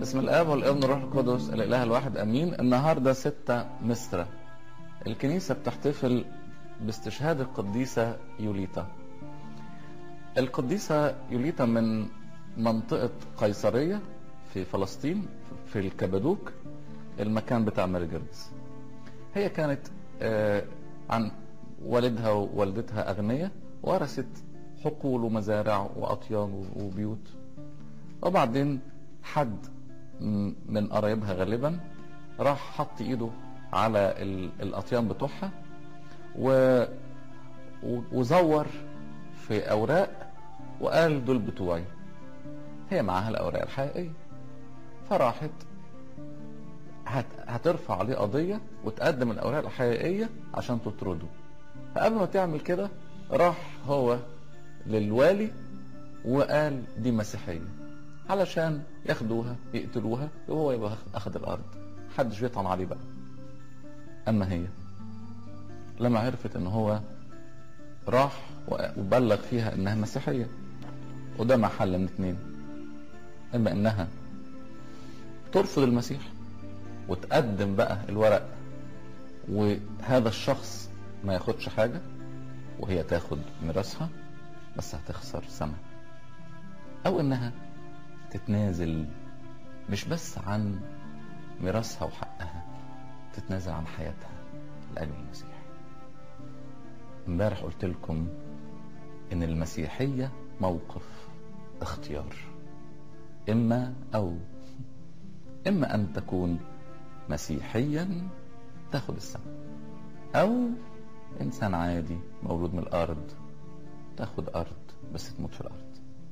بسم الاب والابن والروح القدس الاله الواحد امين النهارده 6 مصر الكنيسه بتحتفل باستشهاد القديسه يوليتا القديسه يوليتا من منطقه قيصريه في فلسطين في الكبدوك المكان بتاع ماري جرجس هي كانت آه، عن والدها ووالدتها اغنياء ورثت حقول ومزارع واطيان وبيوت وبعدين حد م- من قرايبها غالبا راح حط ايده على ال- الاطيان بتوعها و... و- وزور في اوراق وقال دول بتوعي هي معاها الاوراق الحقيقيه فراحت هت... هترفع عليه قضيه وتقدم الاوراق الحقيقيه عشان تطرده فقبل ما تعمل كده راح هو للوالي وقال دي مسيحيه علشان ياخدوها يقتلوها وهو يبقى اخد الارض محدش بيطعن عليه بقى اما هي لما عرفت ان هو راح وبلغ فيها انها مسيحيه وده حل من اتنين اما انها ترفض المسيح وتقدم بقى الورق وهذا الشخص ما ياخدش حاجه وهي تاخد ميراثها بس هتخسر سما او انها تتنازل مش بس عن ميراثها وحقها تتنازل عن حياتها لاجل المسيح امبارح قلت لكم ان المسيحيه موقف اختيار اما او اما ان تكون مسيحيا تاخد السماء او انسان عادي مولود من الارض تاخد ارض بس تموت في الارض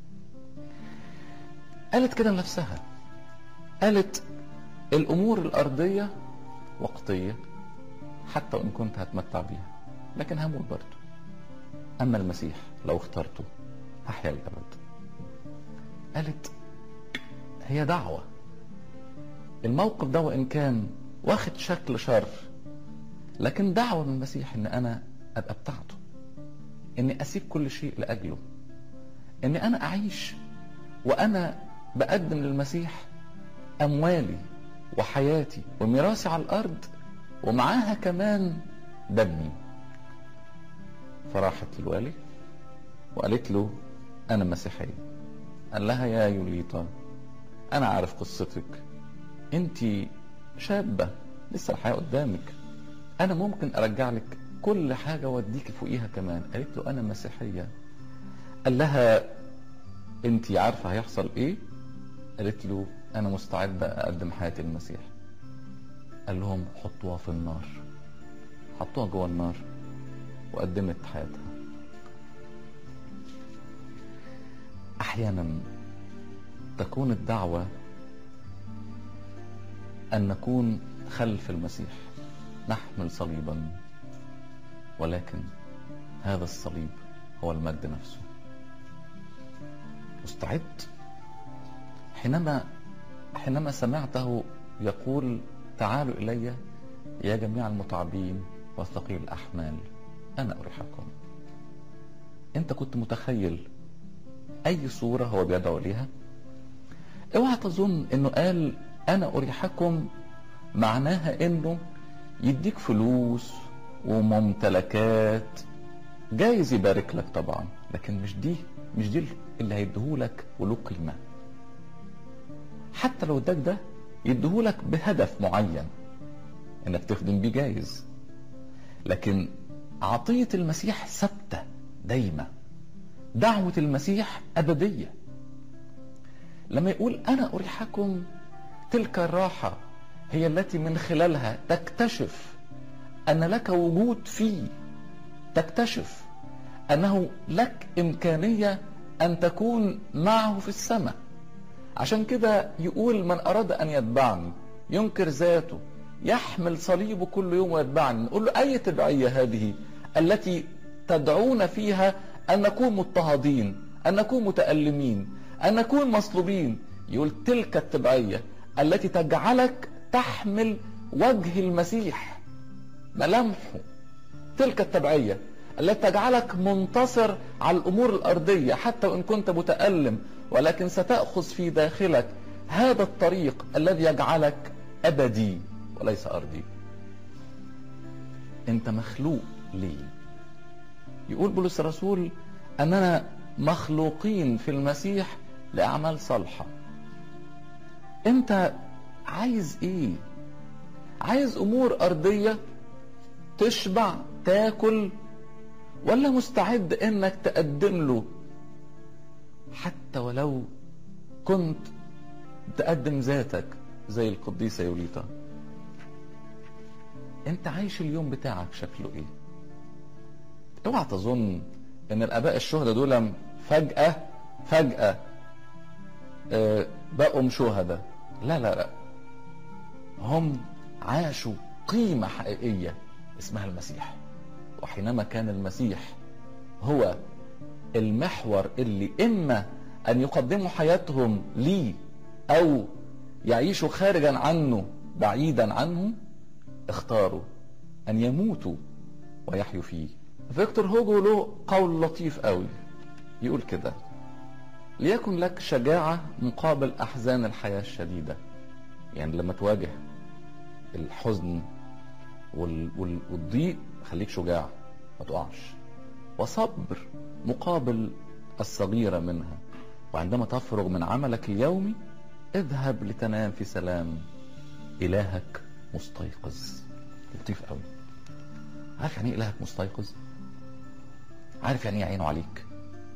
قالت كده لنفسها قالت الامور الارضيه وقتيه حتى وان كنت هتمتع بيها لكن هموت برضه اما المسيح لو اخترته هحيا الابد قالت هي دعوه الموقف ده وان كان واخد شكل شر لكن دعوه من المسيح ان انا ابقى بتاعته اني اسيب كل شيء لاجله اني انا اعيش وانا بقدم للمسيح اموالي وحياتي وميراثي على الارض ومعاها كمان دمي فراحت للوالي وقالت له انا مسيحيه قال لها يا يوليطا انا عارف قصتك انت شابه لسه الحياه قدامك انا ممكن ارجع لك كل حاجه واديك فوقيها كمان قالت له انا مسيحيه قال لها انت عارفه هيحصل ايه قالت له انا مستعده اقدم حياتي للمسيح قال لهم حطوها في النار حطوها جوه النار وقدمت حياتها احيانا تكون الدعوه ان نكون خلف المسيح نحمل صليبا ولكن هذا الصليب هو المجد نفسه مستعد حينما حينما سمعته يقول تعالوا الي يا جميع المتعبين وثقيل الاحمال انا اريحكم انت كنت متخيل اي صوره هو بيدعو ليها اوعى تظن انه قال انا اريحكم معناها انه يديك فلوس وممتلكات جايز يبارك لك طبعا لكن مش دي مش دي اللي هيديهولك وله قيمه حتى لو اداك ده يديهولك بهدف معين انك تخدم بيه جايز لكن عطيه المسيح ثابته دايمه دعوه المسيح ابديه لما يقول انا اريحكم تلك الراحه هي التي من خلالها تكتشف ان لك وجود فيه تكتشف انه لك امكانيه ان تكون معه في السماء عشان كده يقول من اراد ان يتبعني ينكر ذاته يحمل صليبه كل يوم ويتبعني نقول له اي تبعيه هذه التي تدعون فيها ان نكون مضطهدين ان نكون متالمين ان نكون مصلوبين يقول تلك التبعيه التي تجعلك تحمل وجه المسيح ملامحه تلك التبعيه التي تجعلك منتصر على الامور الارضيه حتى وان كنت متالم ولكن ستاخذ في داخلك هذا الطريق الذي يجعلك ابدي وليس ارضي انت مخلوق ليه يقول بولس الرسول اننا مخلوقين في المسيح لاعمال صالحه انت عايز ايه عايز امور ارضيه تشبع تاكل ولا مستعد انك تقدم له حتى ولو كنت تقدم ذاتك زي القديسة يوليتا انت عايش اليوم بتاعك شكله ايه اوعى تظن ان الاباء الشهداء دول فجأة فجأة آه، بقوا شهداء لا لا لا هم عاشوا قيمة حقيقية اسمها المسيح وحينما كان المسيح هو المحور اللي اما ان يقدموا حياتهم ليه او يعيشوا خارجا عنه بعيدا عنه اختاروا ان يموتوا ويحيوا فيه فيكتور هوجو له قول لطيف قوي يقول كده ليكن لك شجاعة مقابل أحزان الحياة الشديدة يعني لما تواجه الحزن وال... وال... والضيق خليك شجاع ما تقعش وصبر مقابل الصغيرة منها وعندما تفرغ من عملك اليومي اذهب لتنام في سلام إلهك مستيقظ لطيف قوي عارف يعني ايه إلهك مستيقظ عارف يعني ايه عينه عليك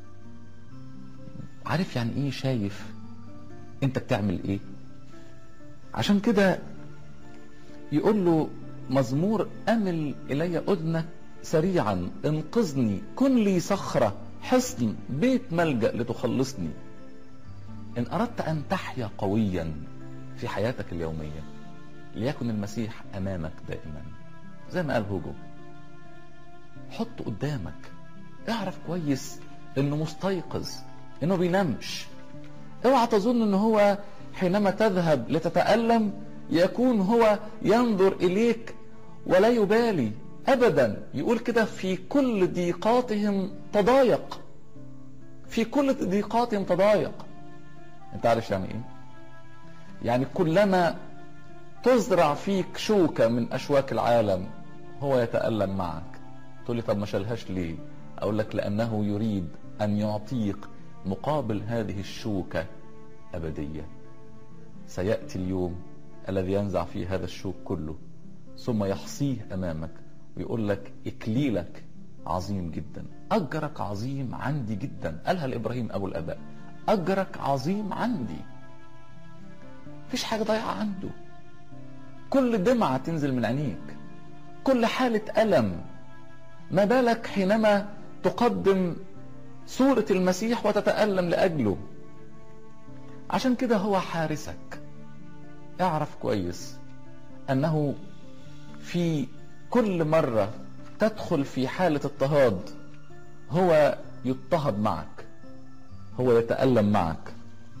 عارف يعني ايه شايف انت بتعمل ايه عشان كده يقول له مزمور امل الي اذنك سريعا انقذني كن لي صخرة حصن بيت ملجأ لتخلصني ان اردت ان تحيا قويا في حياتك اليومية ليكن المسيح امامك دائما زي ما قال هوجو حطه قدامك اعرف كويس انه مستيقظ انه بينامش اوعى تظن ان هو حينما تذهب لتتألم يكون هو ينظر اليك ولا يبالي ابدا يقول كده في كل ضيقاتهم تضايق في كل ضيقاتهم تضايق انت عارف يعني ايه يعني كلما تزرع فيك شوكة من اشواك العالم هو يتألم معك تقول لي طب ما شالهاش ليه اقول لك لانه يريد ان يعطيك مقابل هذه الشوكة ابدية سيأتي اليوم الذي ينزع فيه هذا الشوك كله ثم يحصيه امامك ويقول لك اكليلك عظيم جدا اجرك عظيم عندي جدا قالها لابراهيم ابو الاباء اجرك عظيم عندي مفيش حاجه ضايعه عنده كل دمعه تنزل من عينيك كل حاله الم ما بالك حينما تقدم صوره المسيح وتتالم لاجله عشان كده هو حارسك اعرف كويس انه في كل مرة تدخل في حالة اضطهاد هو يضطهد معك هو يتألم معك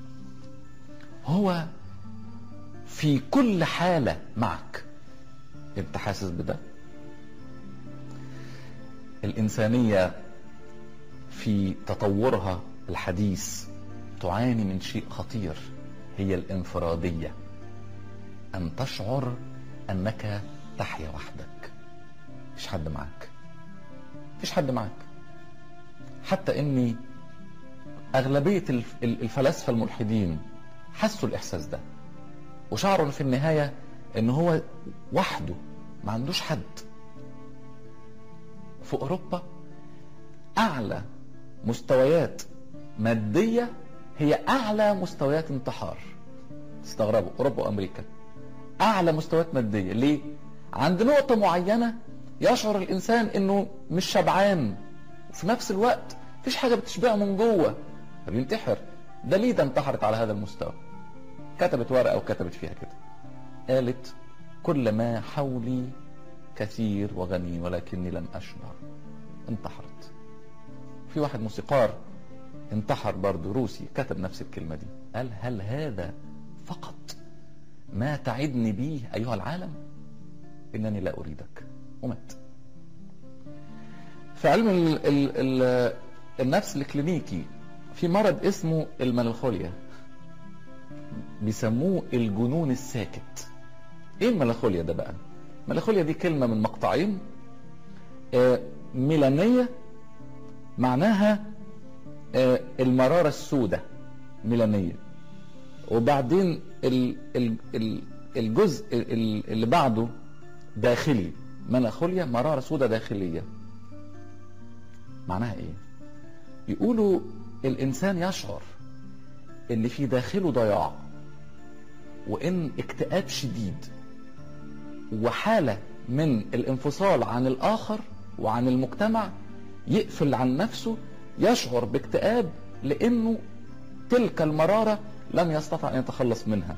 هو في كل حالة معك انت حاسس بده الإنسانية في تطورها الحديث تعاني من شيء خطير هي الانفرادية أن تشعر أنك تحيا وحدك مفيش حد معاك مفيش حد معاك حتى اني اغلبية الفلاسفة الملحدين حسوا الاحساس ده وشعروا في النهاية ان هو وحده ما عندوش حد في اوروبا اعلى مستويات مادية هي اعلى مستويات انتحار تستغربوا اوروبا وامريكا اعلى مستويات مادية ليه عند نقطة معينة يشعر الإنسان إنه مش شبعان وفي نفس الوقت مفيش حاجة بتشبعه من جوه فبينتحر ده ليه ده انتحرت على هذا المستوى كتبت ورقة وكتبت فيها كده قالت كل ما حولي كثير وغني ولكني لم أشبع انتحرت في واحد موسيقار انتحر برضه روسي كتب نفس الكلمة دي قال هل هذا فقط ما تعدني به أيها العالم انني لا اريدك ومات في علم ال ال ال النفس الكلينيكي في مرض اسمه الملانخوليا بيسموه الجنون الساكت ايه الميلانخوليا ده بقى الميلانخوليا دي كلمة من مقطعين آه ميلانية معناها آه المرارة السوداء ميلانية وبعدين ال ال ال الجزء ال- اللي بعده داخلي ميلانخوليا مرارة سوداء داخلية معناها ايه يقولوا الانسان يشعر ان في داخله ضياع وان اكتئاب شديد وحالة من الانفصال عن الاخر وعن المجتمع يقفل عن نفسه يشعر باكتئاب لانه تلك المرارة لم يستطع ان يتخلص منها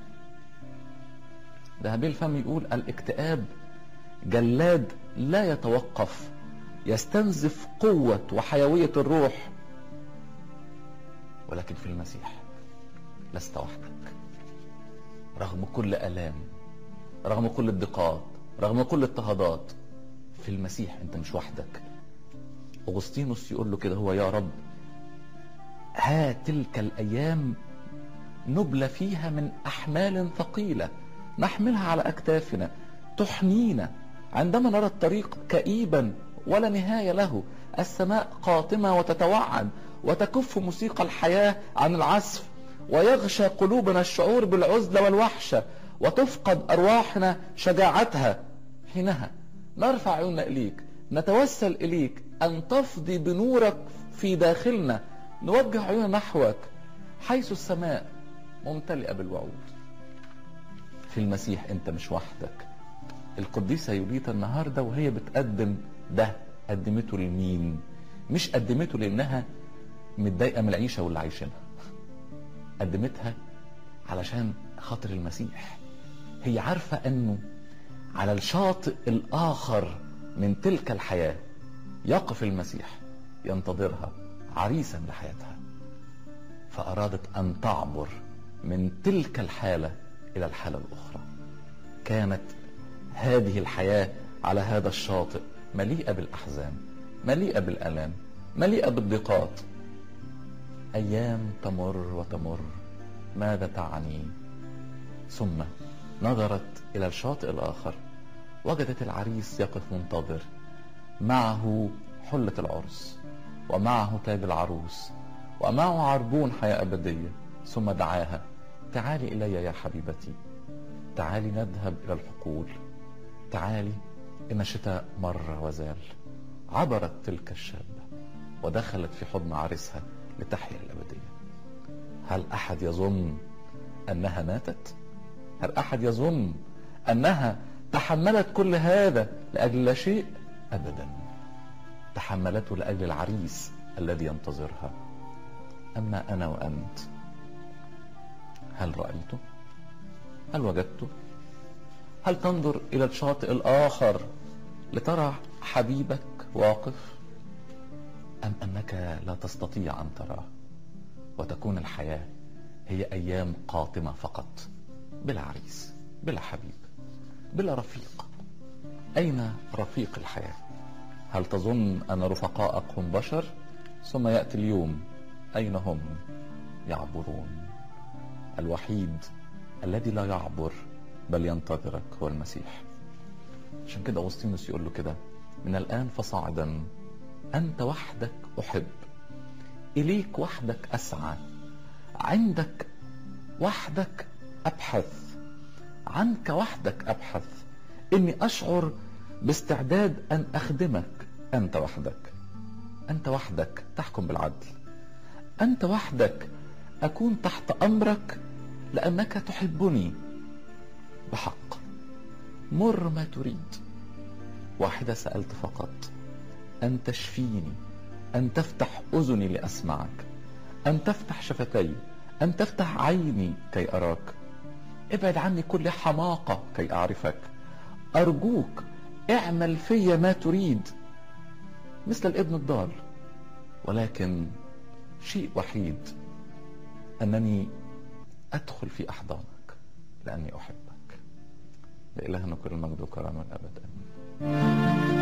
ذهبي الفم يقول الاكتئاب جلاد لا يتوقف يستنزف قوة وحيوية الروح ولكن في المسيح لست وحدك رغم كل ألام رغم كل الضيقات رغم كل الاضطهادات في المسيح انت مش وحدك أغسطينوس يقول له كده هو يا رب ها تلك الأيام نبلى فيها من أحمال ثقيلة نحملها على أكتافنا تحنينا عندما نرى الطريق كئيبا ولا نهاية له السماء قاطمة وتتوعد وتكف موسيقى الحياة عن العزف ويغشى قلوبنا الشعور بالعزلة والوحشة وتفقد أرواحنا شجاعتها حينها نرفع عيوننا إليك نتوسل إليك أن تفضي بنورك في داخلنا نوجه عيوننا نحوك حيث السماء ممتلئة بالوعود في المسيح أنت مش وحدك القديسة يوليتا النهاردة وهي بتقدم ده قدمته لمين مش قدمته لأنها متضايقة من العيشة واللي عايشينها قدمتها علشان خاطر المسيح هي عارفة أنه على الشاطئ الآخر من تلك الحياة يقف المسيح ينتظرها عريسا لحياتها فأرادت أن تعبر من تلك الحالة إلى الحالة الأخرى كانت هذه الحياة على هذا الشاطئ مليئة بالأحزان مليئة بالألام مليئة بالضيقات أيام تمر وتمر ماذا تعني ثم نظرت إلى الشاطئ الآخر وجدت العريس يقف منتظر معه حلة العرس ومعه تاج العروس ومعه عربون حياة أبدية ثم دعاها تعالي إلي يا حبيبتي تعالي نذهب إلى الحقول تعالي إن الشتاء مر وزال عبرت تلك الشابة ودخلت في حضن عريسها لتحيا الأبدية هل أحد يظن أنها ماتت؟ هل أحد يظن أنها تحملت كل هذا لأجل لا شيء؟ أبدا تحملته لأجل العريس الذي ينتظرها أما أنا وأنت هل رأيته؟ هل وجدته؟ هل تنظر إلى الشاطئ الآخر لترى حبيبك واقف؟ أم أنك لا تستطيع أن تراه وتكون الحياة هي أيام قاتمة فقط بلا عريس بلا حبيب بلا رفيق أين رفيق الحياة هل تظن أن رفقائك هم بشر ثم يأتي اليوم أين هم يعبرون الوحيد الذي لا يعبر بل ينتظرك هو المسيح عشان كده أغسطينوس يقول له كده من الآن فصاعدا أنت وحدك أحب إليك وحدك أسعى عندك وحدك أبحث عنك وحدك أبحث إني أشعر باستعداد أن أخدمك أنت وحدك أنت وحدك تحكم بالعدل أنت وحدك أكون تحت أمرك لأنك تحبني بحق مر ما تريد واحدة سألت فقط أن تشفيني أن تفتح أذني لأسمعك أن تفتح شفتي أن تفتح عيني كي أراك ابعد عني كل حماقة كي أعرفك أرجوك اعمل في ما تريد مثل الابن الضال ولكن شيء وحيد أنني أدخل في أحضانك لأني أحبك لإلهنا كل المجد والكرامة والأبد آمين